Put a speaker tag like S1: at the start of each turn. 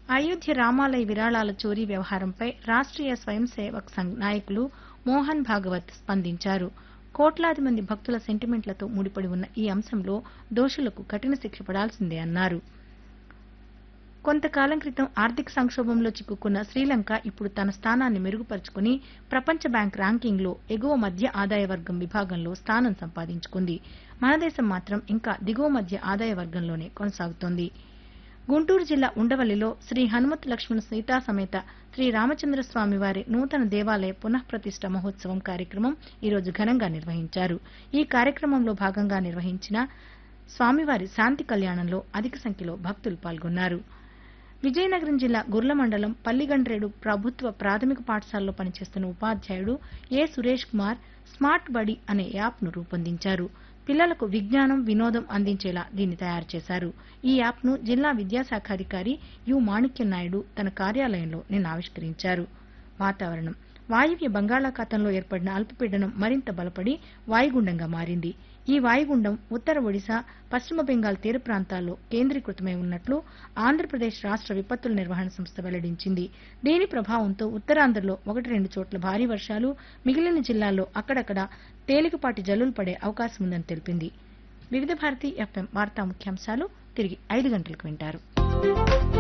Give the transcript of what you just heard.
S1: అయోధ్య రామాలయ విరాళాల చోరీ వ్యవహారంపై రాష్ట్రీయ స్వయం సేవక్ సంఘ్ నాయకులు మోహన్ భాగవత్ స్పందించారు కోట్లాది మంది భక్తుల సెంటిమెంట్లతో ముడిపడి ఉన్న ఈ అంశంలో దోషులకు కఠిన శిక్ష పడాల్సిందే అన్నారు కొంతకాలం క్రితం ఆర్థిక సంక్షోభంలో చిక్కుకున్న శ్రీలంక ఇప్పుడు తన స్థానాన్ని మెరుగుపరుచుకుని ప్రపంచ బ్యాంక్ ర్యాంకింగ్లో ఎగువ మధ్య ఆదాయ వర్గం విభాగంలో స్థానం సంపాదించుకుంది మన దేశం మాత్రం ఇంకా దిగువ మధ్య ఆదాయ వర్గంలోనే కొనసాగుతోంది గుంటూరు జిల్లా ఉండవల్లిలో శ్రీ హనుమత్ లక్ష్మణ సీతా సమేత శ్రీ రామచంద్ర స్వామి వారి నూతన దేవాలయ పునఃప్రతిష్ఠ మహోత్సవం కార్యక్రమం ఈరోజు ఘనంగా నిర్వహించారు ఈ కార్యక్రమంలో భాగంగా నిర్వహించిన స్వామివారి శాంతి కళ్యాణంలో అధిక సంఖ్యలో భక్తులు పాల్గొన్నారు విజయనగరం జిల్లా గుర్ల మండలం పల్లిగండ్రేడు ప్రభుత్వ ప్రాథమిక పాఠశాలలో పనిచేస్తున్న ఉపాధ్యాయుడు ఏ సురేష్ కుమార్ స్మార్ట్ బడి అనే యాప్ను రూపొందించారు పిల్లలకు విజ్ఞానం వినోదం అందించేలా దీన్ని తయారు చేశారు ఈ యాప్ను జిల్లా విద్యాశాఖాధికారి యు మాణిక్యం నాయుడు తన కార్యాలయంలో నిన్న ఆవిష్కరించారు వాతావరణం వాయువ్య బంగాళాఖాతంలో ఏర్పడిన అల్పపీడనం మరింత బలపడి వాయుగుండంగా మారింది ఈ వాయుగుండం ఉత్తర ఒడిశా పశ్చిమ బెంగాల్ తీర ప్రాంతాల్లో కేంద్రీకృతమై ఉన్నట్లు ఆంధ్రప్రదేశ్ రాష్ట్ర విపత్తుల నిర్వహణ సంస్థ వెల్లడించింది దీని ప్రభావంతో ఉత్తరాంధ్రలో ఒకటి రెండు చోట్ల భారీ వర్షాలు మిగిలిన జిల్లాల్లో అక్కడక్కడ తేలికపాటి జల్లులు పడే అవకాశం ఉందని తెలిపింది వివిధ భారతి ఎఫ్ఎం వార్తా ముఖ్యాంశాలు తిరిగి ఐదు గంటలకు వింటారు